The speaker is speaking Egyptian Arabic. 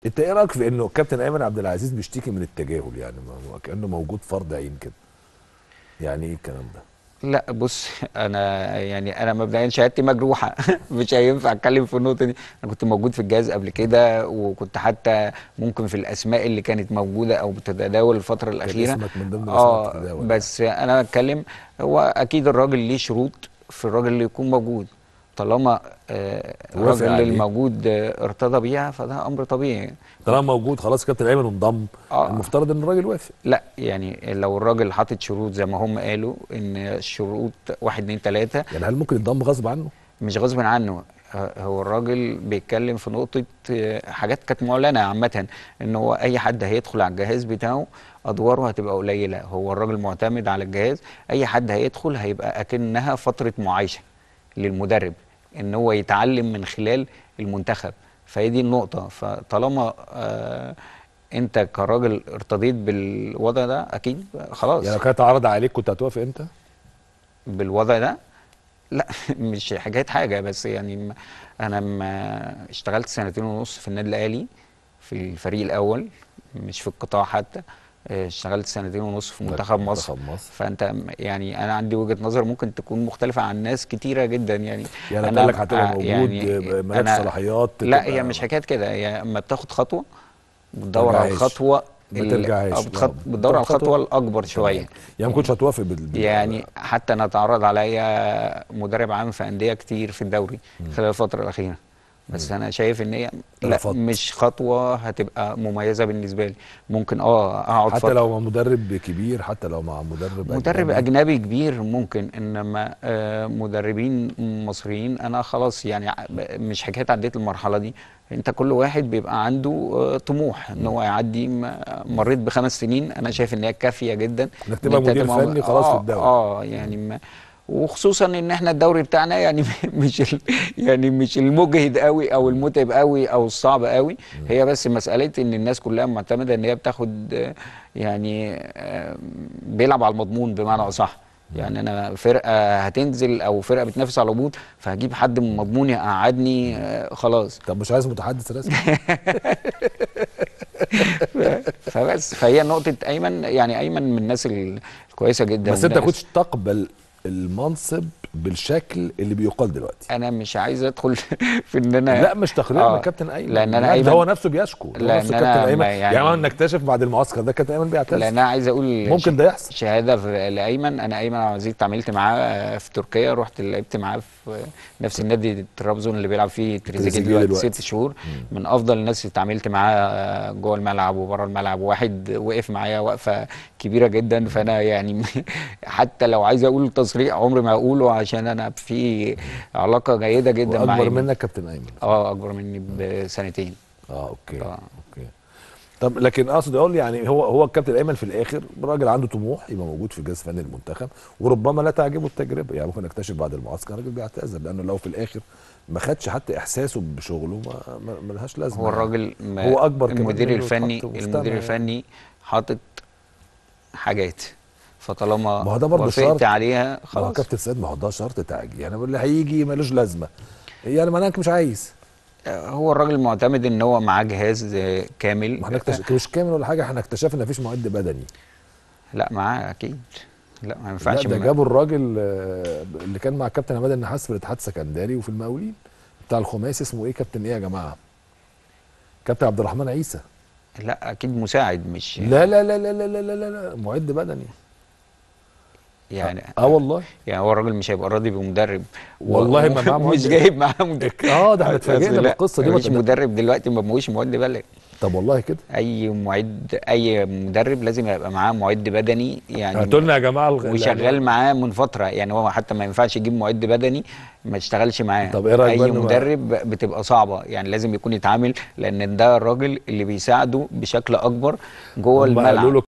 انت ايه رايك في انه الكابتن ايمن عبد العزيز بيشتكي من التجاهل يعني ما هو كانه موجود فرض عين كده يعني ايه الكلام ده لا بص انا يعني انا مبدئيا شهادتي مجروحه مش هينفع اتكلم في النقطه دي انا كنت موجود في الجهاز قبل كده وكنت حتى ممكن في الاسماء اللي كانت موجوده او بتتداول الفتره الاخيره اسمك من ضمن الأسماء اه بتتداول. بس انا بتكلم هو اكيد الراجل ليه شروط في الراجل اللي يكون موجود طالما آه وافق الراجل عليه. الموجود آه، ارتضى بيها فده امر طبيعي طالما موجود خلاص كابتن ايمن انضم آه. المفترض ان الراجل وافق لا يعني لو الراجل حاطط شروط زي ما هم قالوا ان الشروط واحد اتنين تلاته يعني هل ممكن ينضم غصب عنه مش غصب عنه ه- هو الراجل بيتكلم في نقطة آه، حاجات كانت معلنة عامة ان هو اي حد هيدخل على الجهاز بتاعه ادواره هتبقى قليلة هو الراجل معتمد على الجهاز اي حد هيدخل هيبقى اكنها فترة معايشة للمدرب ان هو يتعلم من خلال المنتخب فهي دي النقطة فطالما آه انت كراجل ارتضيت بالوضع ده اكيد خلاص يعني لو كانت عرض عليك كنت هتوافق انت بالوضع ده لا مش حكايه حاجه بس يعني م- انا ما اشتغلت سنتين ونص في النادي الاهلي في الفريق الاول مش في القطاع حتى اه، اشتغلت سنتين ونص في منتخب مصر منتخب مصر فانت م- يعني انا عندي وجهه نظر ممكن تكون مختلفه عن ناس كتيره جدا يعني يعني أنا قال لك هتبقى آه، موجود يعني مالكش أنا- صلاحيات لا تبقى- هي مش حكايه كده هي اما بتاخد خطوه بتدور على ترجعهاش. الخطوه ما ال- ترجعهاش. أو بتخط- لا، بتدور على بتاخد الخطوه خطوة. الاكبر شويه يعني ما كنتش هتوافق بال... بال- يعني حتى انا اتعرض عليا مدرب عام في انديه كتير في الدوري خلال الفتره الاخيره بس انا شايف ان هي لا رفضت. مش خطوه هتبقى مميزه بالنسبه لي ممكن اه اقعد حتى فترة لو مع مدرب كبير حتى لو مع مدرب مدرب اجنبي كبير ممكن انما آه مدربين مصريين انا خلاص يعني ع- مش حكايه عديت المرحله دي انت كل واحد بيبقى عنده آه طموح ان هو يعدي م- مريت بخمس سنين انا شايف ان هي كافيه جدا انك تبقى إن أنت مدير تبقى- فني خلاص في آه الدوري. اه يعني ما وخصوصا ان احنا الدوري بتاعنا يعني مش ال يعني مش المجهد قوي او المتعب قوي او الصعب قوي هي بس مساله ان الناس كلها معتمده ان هي بتاخد آه، يعني آه، بيلعب على المضمون بمعنى اصح يعني انا فرقه هتنزل او فرقه بتنافس على الهبوط فهجيب حد من مضمون يقعدني آه، خلاص طب مش عايز متحدث رسمي فبس فهي نقطه ايمن يعني ايمن من الناس الكويسه جدا بس انت والناس- كنتش تقبل المنصب بالشكل اللي بيقال دلوقتي انا مش عايز ادخل في ان انا لا مش تقرير آه، من كابتن ايمن لأن أنا لا، ده أيمن- هو نفسه بيشكو ده هو لأن نفسه أنا كابتن ايمن ما يعني, يعني- يعني نكتشف بعد المعسكر ده كابتن ايمن بيعتذر لان انا عايز اقول ممكن ش- ده يحصل. شهاده في لايمن انا ايمن عبد العزيز اتعاملت معاه في تركيا رحت لعبت معاه في نفس النادي طرابزون اللي بيلعب فيه تريزيجيه تريزيجيه دلوقتي دلوقتي. ست شهور من افضل الناس اللي اتعاملت معاه جوه الملعب وبره الملعب واحد وقف معايا وقفه كبيره جدا فانا يعني حتى لو عايز اقول تصريح عمري ما اقوله عشان انا في علاقه جيده جدا مع واكبر أيمن. منك كابتن ايمن اه اكبر مني بسنتين اه اوكي آه. اوكي طب لكن اقصد اقول يعني هو هو الكابتن ايمن في الاخر راجل عنده طموح يبقى موجود في جهاز فني المنتخب وربما لا تعجبه التجربه يعني ممكن نكتشف بعد المعسكر راجل بيعتذر لانه لو في الاخر ما خدش حتى احساسه بشغله ما ما- ما لهاش لازمه هو يعني. الراجل ما هو أكبر كمان المدير منه الفني يتحط وسطنا المدير يعني. الفني حاطط حاجات فطالما ما هو ده برضه وافقت شرط. عليها ما هو خلاص كابتن سيد ما هو ده شرط تعجي يعني اللي هيجي ملوش لازمه يعني ما انا مش عايز هو الراجل معتمد ان هو معاه جهاز آه، كامل ما احنا اكتشف مش كامل ولا حاجه احنا اكتشفنا مفيش معد بدني لا معاه اكيد لا ما لا ينفعش ده ما- جابوا الراجل آه، اللي كان مع كابتن عماد النحاس في الاتحاد السكندري وفي المقاولين بتاع الخماسي اسمه ايه كابتن ايه يا جماعه كابتن عبد الرحمن عيسى لا اكيد مساعد مش لا لا لا لا لا لا لا, لا, لا معد بدني يعني اه والله يعني هو الراجل مش هيبقى راضي بمدرب و- والله ما معاه مش معد- جايب معاه مدرب اه ده احنا اتفاجئنا أصل لا، بالقصه دي مفيش ما- مدرب دلوقتي ما بقوش معد بلد طب والله كده اي معد اي مدرب لازم يبقى معاه معد بدني يعني هاتوا لنا يا جماعه الغ- وشغال معاه من فتره يعني هو حتى ما ينفعش يجيب معد بدني ما يشتغلش معاه طب إيه رأيك بقى اي إنه ما- مدرب بتبقى صعبه يعني لازم يكون يتعامل لان ده الراجل اللي بيساعده بشكل اكبر جوه هم الملعب قالوا له